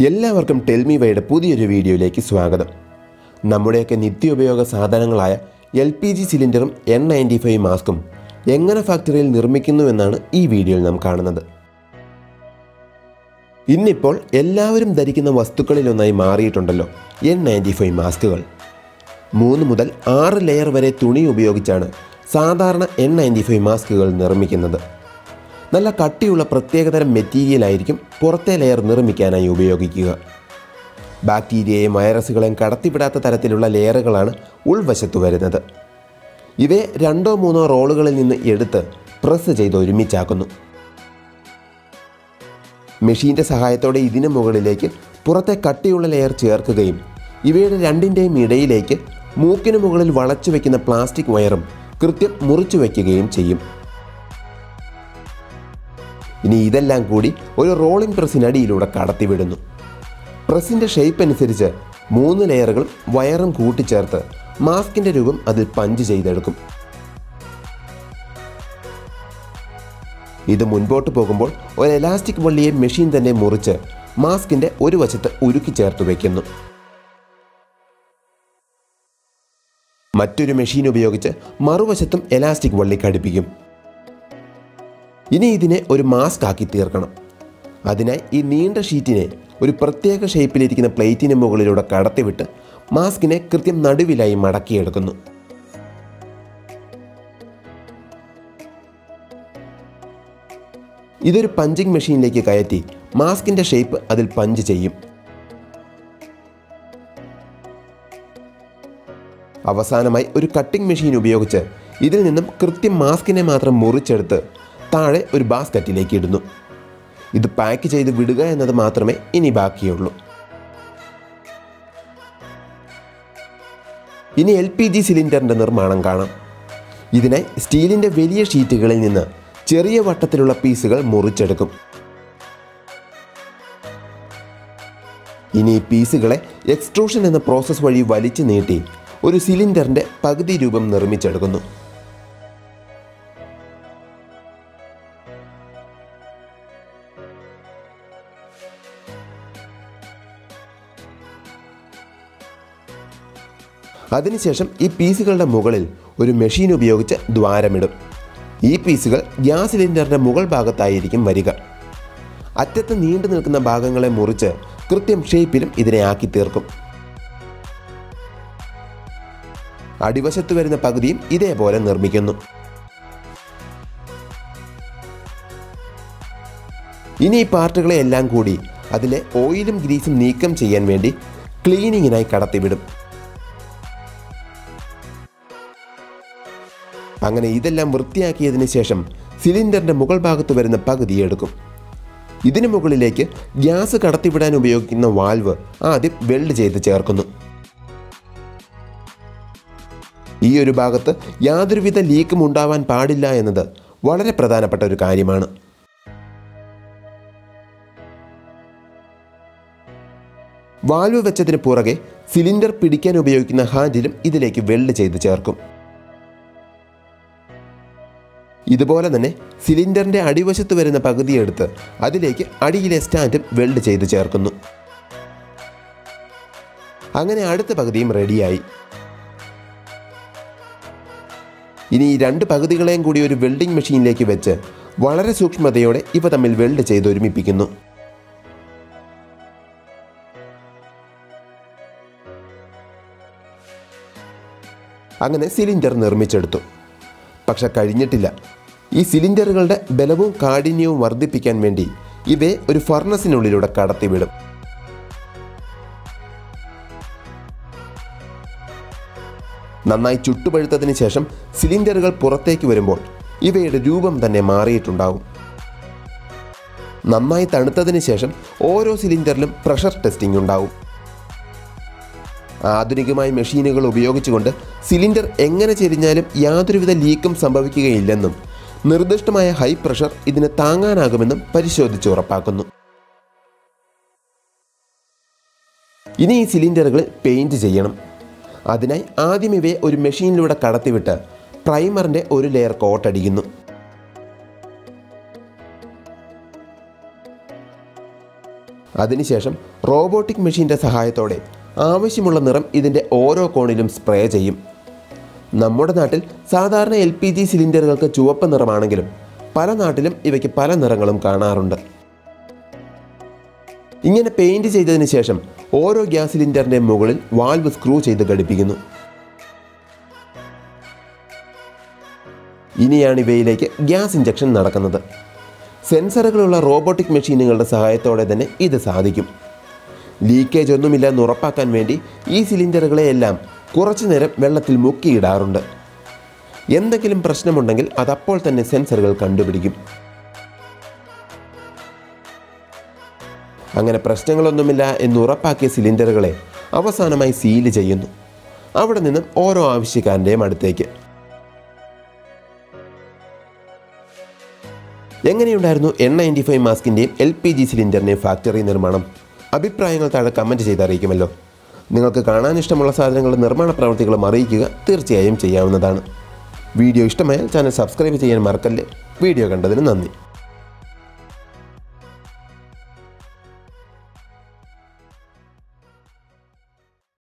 എല്ലാവർക്കും ടെൽമി വൈയുടെ പുതിയൊരു വീഡിയോയിലേക്ക് സ്വാഗതം നമ്മുടെയൊക്കെ നിത്യോപയോഗ സാധനങ്ങളായ എൽ പി ജി സിലിണ്ടറും എൻ നയൻറ്റി ഫൈവ് മാസ്കും എങ്ങനെ ഫാക്ടറിയിൽ നിർമ്മിക്കുന്നുവെന്നാണ് ഈ വീഡിയോയിൽ നാം കാണുന്നത് ഇന്നിപ്പോൾ എല്ലാവരും ധരിക്കുന്ന വസ്തുക്കളിലൊന്നായി മാറിയിട്ടുണ്ടല്ലോ എൻ നയൻറ്റി ഫൈവ് മാസ്കുകൾ മൂന്ന് മുതൽ ആറ് ലെയർ വരെ തുണി ഉപയോഗിച്ചാണ് സാധാരണ എൻ നയൻറ്റി ഫൈവ് മാസ്കുകൾ നിർമ്മിക്കുന്നത് നല്ല കട്ടിയുള്ള പ്രത്യേകതരം മെറ്റീരിയലായിരിക്കും പുറത്തെ ലെയർ നിർമ്മിക്കാനായി ഉപയോഗിക്കുക ബാക്ടീരിയയും വൈറസുകളെയും കടത്തിവിടാത്ത തരത്തിലുള്ള ലെയറുകളാണ് ഉൾവശത്ത് വരുന്നത് ഇവയെ രണ്ടോ മൂന്നോ റോളുകളിൽ നിന്ന് എടുത്ത് പ്രസ് ചെയ്ത് ഒരുമിച്ചാക്കുന്നു മെഷീൻ്റെ സഹായത്തോടെ ഇതിന് മുകളിലേക്ക് പുറത്തെ കട്ടിയുള്ള ലെയർ ചേർക്കുകയും ഇവയുടെ രണ്ടിൻ്റെയും ഇടയിലേക്ക് മൂക്കിന് മുകളിൽ വളച്ചു വയ്ക്കുന്ന പ്ലാസ്റ്റിക് വയറും കൃത്യം മുറിച്ചു വയ്ക്കുകയും ചെയ്യും ഇനി ഇതെല്ലാം കൂടി ഒരു റോളിംഗ് പ്രസ്സിനടിയിലൂടെ കടത്തിവിടുന്നു പ്രസ്സിൻ്റെ ഷേപ്പ് അനുസരിച്ച് മൂന്ന് ലെയറുകളും വയറും കൂട്ടിച്ചേർത്ത് മാസ്കിൻ്റെ രൂപം അതിൽ പഞ്ച് ചെയ്തെടുക്കും ഇത് മുൻപോട്ട് പോകുമ്പോൾ ഒരു എലാസ്റ്റിക് വള്ളിയെ മെഷീൻ തന്നെ മുറിച്ച് മാസ്കിൻ്റെ ഒരു വശത്ത് ഉരുക്കി ചേർത്ത് വയ്ക്കുന്നു മറ്റൊരു മെഷീൻ ഉപയോഗിച്ച് മറുവശത്തും എലാസ്റ്റിക് വള്ളി ഘടിപ്പിക്കും ഇനി ഇതിനെ ഒരു മാസ്ക് ആക്കി തീർക്കണം അതിനായി ഈ നീണ്ട ഷീറ്റിനെ ഒരു പ്രത്യേക ഷേപ്പിലിരിക്കുന്ന പ്ലേറ്റിന് മുകളിലൂടെ കടത്തിവിട്ട് മാസ്കിനെ കൃത്യം നടുവിലായി മടക്കിയെടുക്കുന്നു ഇതൊരു പഞ്ചിങ് മെഷീനിലേക്ക് കയറ്റി മാസ്കിൻ്റെ ഷേപ്പ് അതിൽ പഞ്ച് ചെയ്യും അവസാനമായി ഒരു കട്ടിംഗ് മെഷീൻ ഉപയോഗിച്ച് ഇതിൽ നിന്നും കൃത്യം മാസ്കിനെ മാത്രം മുറിച്ചെടുത്ത് താഴെ ഒരു ബാസ്ക്കറ്റിലേക്ക് ഇടുന്നു ഇത് പാക്ക് ചെയ്ത് വിടുക എന്നത് മാത്രമേ ഇനി ബാക്കിയുള്ളൂ ഇനി എൽ പി ജി സിലിണ്ടറിൻ്റെ നിർമ്മാണം കാണാം ഇതിനായി സ്റ്റീലിൻ്റെ വലിയ ഷീറ്റുകളിൽ നിന്ന് ചെറിയ വട്ടത്തിലുള്ള പീസുകൾ മുറിച്ചെടുക്കും ഇനി ഈ പീസുകളെ എക്സ്ട്രൂഷൻ എന്ന പ്രോസസ്സ് വഴി വലിച്ചു നീട്ടി ഒരു സിലിണ്ടറിൻ്റെ പകുതി രൂപം നിർമ്മിച്ചെടുക്കുന്നു അതിനുശേഷം ഈ പീസുകളുടെ മുകളിൽ ഒരു മെഷീൻ ഉപയോഗിച്ച് ദ്വാരമിടും ഈ പീസുകൾ ഗ്യാസ് സിലിണ്ടറിൻ്റെ മുകൾ ഭാഗത്തായിരിക്കും വരിക അറ്റത്ത് നീണ്ടു നിൽക്കുന്ന ഭാഗങ്ങളെ മുറിച്ച് കൃത്യം ഷേപ്പിലും ഇതിനെ ആക്കി തീർക്കും അടിവശത്ത് വരുന്ന പകുതിയും ഇതേപോലെ നിർമ്മിക്കുന്നു ഇനി ഈ പാർട്ടുകളെ എല്ലാം കൂടി അതിലെ ഓയിലും ഗ്രീസും നീക്കം ചെയ്യാൻ വേണ്ടി ക്ലീനിങ്ങിനായി കടത്തിവിടും അങ്ങനെ ഇതെല്ലാം വൃത്തിയാക്കിയതിന് ശേഷം സിലിണ്ടറിൻ്റെ മുകൾ ഭാഗത്ത് വരുന്ന പകുതി എടുക്കും ഇതിനു മുകളിലേക്ക് ഗ്യാസ് കടത്തിവിടാൻ ഉപയോഗിക്കുന്ന വാൽവ് ആദ്യം വെൽഡ് ചെയ്ത് ചേർക്കുന്നു ഈ ഒരു ഭാഗത്ത് യാതൊരുവിധ ലീക്കും ഉണ്ടാവാൻ പാടില്ല എന്നത് വളരെ പ്രധാനപ്പെട്ട ഒരു കാര്യമാണ് വാൽവ് വെച്ചതിന് പുറകെ സിലിണ്ടർ പിടിക്കാൻ ഉപയോഗിക്കുന്ന ഹാൻഡിലും ഇതിലേക്ക് വെൽഡ് ചെയ്ത് ചേർക്കും ഇതുപോലെ തന്നെ സിലിണ്ടറിൻ്റെ അടിവശത്ത് വരുന്ന പകുതി എടുത്ത് അതിലേക്ക് അടിയിലെ സ്റ്റാൻഡും വെൽഡ് ചെയ്ത് ചേർക്കുന്നു അങ്ങനെ അടുത്ത പകുതിയും റെഡിയായി ഇനി ഈ രണ്ട് പകുതികളെയും കൂടി ഒരു വെൽഡിംഗ് മെഷീനിലേക്ക് വെച്ച് വളരെ സൂക്ഷ്മതയോടെ ഇവ തമ്മിൽ വെൽഡ് ചെയ്ത് ഒരുമിപ്പിക്കുന്നു അങ്ങനെ സിലിണ്ടർ നിർമ്മിച്ചെടുത്തു പക്ഷെ കഴിഞ്ഞിട്ടില്ല ഈ സിലിണ്ടറുകളുടെ ബലവും കാഠിന്യവും വർദ്ധിപ്പിക്കാൻ വേണ്ടി ഇവയെ ഒരു ഫർണസിനുള്ളിലൂടെ കടത്തിവിടും നന്നായി ചുട്ടുപഴുത്തതിന് ശേഷം സിലിണ്ടറുകൾ പുറത്തേക്ക് വരുമ്പോൾ ഇവയുടെ രൂപം തന്നെ മാറിയിട്ടുണ്ടാവും നന്നായി തണുത്തതിന് ശേഷം ഓരോ സിലിണ്ടറിലും പ്രഷർ ടെസ്റ്റിംഗ് ഉണ്ടാവും ആധുനികമായ മെഷീനുകൾ ഉപയോഗിച്ചുകൊണ്ട് സിലിണ്ടർ എങ്ങനെ ചെരിഞ്ഞാലും യാതൊരുവിധ ലീക്കും സംഭവിക്കുകയില്ലെന്നും നിർദ്ദിഷ്ടമായ ഹൈ പ്രഷർ ഇതിന് താങ്ങാനാകുമെന്നും പരിശോധിച്ച് ഉറപ്പാക്കുന്നു ഇനി ഈ സിലിണ്ടറുകൾ പെയിന്റ് ചെയ്യണം അതിനായി ആദ്യം ഇവയെ ഒരു മെഷീനിലൂടെ കടത്തിവിട്ട് പ്രൈമറിൻ്റെ ഒരു ലെയർ കോട്ടടിക്കുന്നു അതിനുശേഷം റോബോട്ടിക് മെഷീൻ്റെ സഹായത്തോടെ ആവശ്യമുള്ള നിറം ഇതിൻ്റെ ഓരോ കോണിലും സ്പ്രേ ചെയ്യും നമ്മുടെ നാട്ടിൽ സാധാരണ എൽ പി ജി സിലിണ്ടറുകൾക്ക് ചുവപ്പ് നിറമാണെങ്കിലും പല നാട്ടിലും ഇവയ്ക്ക് പല നിറങ്ങളും കാണാറുണ്ട് ഇങ്ങനെ പെയിന്റ് ചെയ്തതിന് ശേഷം ഓരോ ഗ്യാസ് സിലിണ്ടറിൻ്റെ മുകളിൽ വാൽവ് സ്ക്രൂ ചെയ്ത് ഘടിപ്പിക്കുന്നു ഇനിയാണ് ഇവയിലേക്ക് ഗ്യാസ് ഇഞ്ചക്ഷൻ നടക്കുന്നത് സെൻസറുകളുള്ള റോബോട്ടിക് മെഷീനുകളുടെ സഹായത്തോടെ തന്നെ ഇത് സാധിക്കും ലീക്കേജ് ഒന്നുമില്ലെന്ന് ഉറപ്പാക്കാൻ വേണ്ടി ഈ സിലിണ്ടറുകളെയെല്ലാം കുറച്ചു നേരം വെള്ളത്തിൽ മുക്കിയിടാറുണ്ട് എന്തെങ്കിലും പ്രശ്നമുണ്ടെങ്കിൽ അതപ്പോൾ തന്നെ സെൻസറുകൾ കണ്ടുപിടിക്കും അങ്ങനെ പ്രശ്നങ്ങളൊന്നുമില്ല എന്ന് ഉറപ്പാക്കിയ സിലിണ്ടറുകളെ അവസാനമായി സീല് ചെയ്യുന്നു അവിടെ നിന്നും ഓരോ ആവശ്യക്കാരൻ്റെയും അടുത്തേക്ക് എങ്ങനെയുണ്ടായിരുന്നു എൻ നയൻറ്റി ഫൈവ് മാസ്കിൻ്റെയും എൽ പി ജി സിലിണ്ടറിൻ്റെയും ഫാക്ടറി നിർമ്മാണം അഭിപ്രായങ്ങൾ താഴെ കമൻറ്റ് ചെയ്ത് അറിയിക്കുമല്ലോ നിങ്ങൾക്ക് കാണാൻ ഇഷ്ടമുള്ള സാധനങ്ങളുടെ നിർമ്മാണ പ്രവൃത്തികളും അറിയിക്കുക തീർച്ചയായും ചെയ്യാവുന്നതാണ് വീഡിയോ ഇഷ്ടമായാൽ ചാനൽ സബ്സ്ക്രൈബ് ചെയ്യാൻ മറക്കല്ലേ വീഡിയോ കണ്ടതിന് നന്ദി